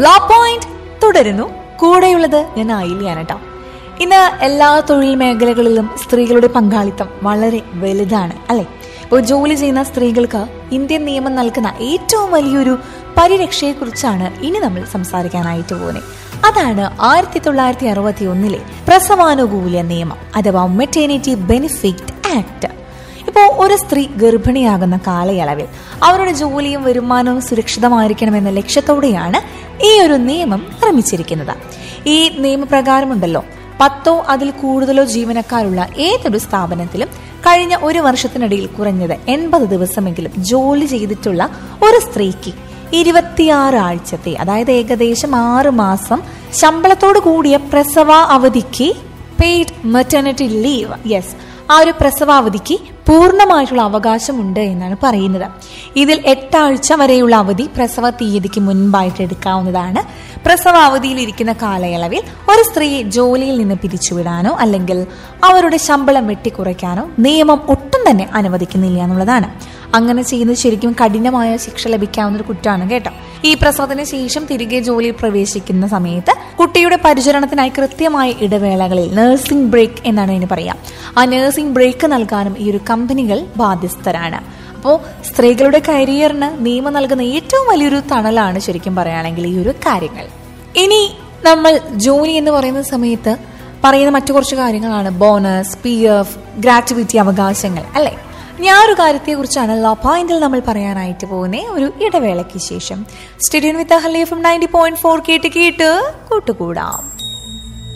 law point തുടരുന്നു കൂടെയുള്ളത് ഞാൻ ആയില്ലാണ് കേട്ടോ ഇന്ന് എല്ലാ തൊഴിൽ മേഖലകളിലും സ്ത്രീകളുടെ പങ്കാളിത്തം വളരെ വലുതാണ് അല്ലെ ഇപ്പോൾ ജോലി ചെയ്യുന്ന സ്ത്രീകൾക്ക് ഇന്ത്യൻ നിയമം നൽകുന്ന ഏറ്റവും വലിയൊരു പരിരക്ഷയെക്കുറിച്ചാണ് ഇനി നമ്മൾ സംസാരിക്കാനായിട്ട് പോകുന്നത് അതാണ് ആയിരത്തി തൊള്ളായിരത്തി അറുപത്തി ഒന്നിലെ പ്രസവാനുകൂല്യ നിയമം അഥവാ മെറ്റേണിറ്റി ബെനിഫിറ്റ് ആക്ട് ഇപ്പോൾ ഒരു സ്ത്രീ ഗർഭിണിയാകുന്ന കാലയളവിൽ അവരുടെ ജോലിയും വരുമാനവും സുരക്ഷിതമായിരിക്കണമെന്ന ലക്ഷ്യത്തോടെയാണ് ഈ ഒരു നിയമം നിർമ്മിച്ചിരിക്കുന്നത് ഈ നിയമപ്രകാരമുണ്ടല്ലോ പത്തോ അതിൽ കൂടുതലോ ജീവനക്കാരുള്ള ഏതൊരു സ്ഥാപനത്തിലും കഴിഞ്ഞ ഒരു വർഷത്തിനിടയിൽ കുറഞ്ഞത് എൺപത് ദിവസമെങ്കിലും ജോലി ചെയ്തിട്ടുള്ള ഒരു സ്ത്രീക്ക് ഇരുപത്തിയാറ് ആഴ്ചത്തെ അതായത് ഏകദേശം ആറ് മാസം ശമ്പളത്തോടു കൂടിയ പ്രസവ അവധിക്ക് പെയ്ഡ് മെറ്റർണിറ്റി ലീവ് യെസ് ആ ഒരു പ്രസവാവധിക്ക് പൂർണ്ണമായിട്ടുള്ള അവകാശമുണ്ട് എന്നാണ് പറയുന്നത് ഇതിൽ എട്ടാഴ്ച വരെയുള്ള അവധി പ്രസവ തീയതിക്ക് മുൻപായിട്ട് എടുക്കാവുന്നതാണ് പ്രസവാവധിയിൽ ഇരിക്കുന്ന കാലയളവിൽ ഒരു സ്ത്രീയെ ജോലിയിൽ നിന്ന് പിരിച്ചുവിടാനോ അല്ലെങ്കിൽ അവരുടെ ശമ്പളം വെട്ടിക്കുറയ്ക്കാനോ നിയമം ഒട്ടും തന്നെ അനുവദിക്കുന്നില്ല എന്നുള്ളതാണ് അങ്ങനെ ചെയ്യുന്നത് ശരിക്കും കഠിനമായ ശിക്ഷ ലഭിക്കാവുന്ന ഒരു കുറ്റമാണ് കേട്ടോ ഈ പ്രസവത്തിന് ശേഷം തിരികെ ജോലിയിൽ പ്രവേശിക്കുന്ന സമയത്ത് കുട്ടിയുടെ പരിചരണത്തിനായി കൃത്യമായ ഇടവേളകളിൽ നഴ്സിംഗ് ബ്രേക്ക് എന്നാണ് ഇതിന് പറയാം ആ നഴ്സിംഗ് ബ്രേക്ക് നൽകാനും ഈ ഒരു കമ്പനികൾ ബാധ്യസ്ഥരാണ് അപ്പോൾ സ്ത്രീകളുടെ കരിയറിന് നിയമം നൽകുന്ന ഏറ്റവും വലിയൊരു തണലാണ് ശരിക്കും പറയുകയാണെങ്കിൽ ഈ ഒരു കാര്യങ്ങൾ ഇനി നമ്മൾ ജോലി എന്ന് പറയുന്ന സമയത്ത് പറയുന്ന മറ്റു കുറച്ച് കാര്യങ്ങളാണ് ബോണസ് പി എഫ് ഗ്രാറ്റുവിറ്റി അവകാശങ്ങൾ അല്ലേ ഞാൻ ഒരു കാര്യത്തെക്കുറിച്ചാണ് ലോ പോയിന്റിൽ നമ്മൾ പറയാനായിട്ട് പോകുന്നത് ഒരു ഇടവേളയ്ക്ക് ശേഷം സ്റ്റേഡിയം വിത്ത് ഹലീഫും നയൻറ്റി പോയിന്റ് ഫോർ കേട്ട് കേട്ട് കൂട്ടുകൂടാം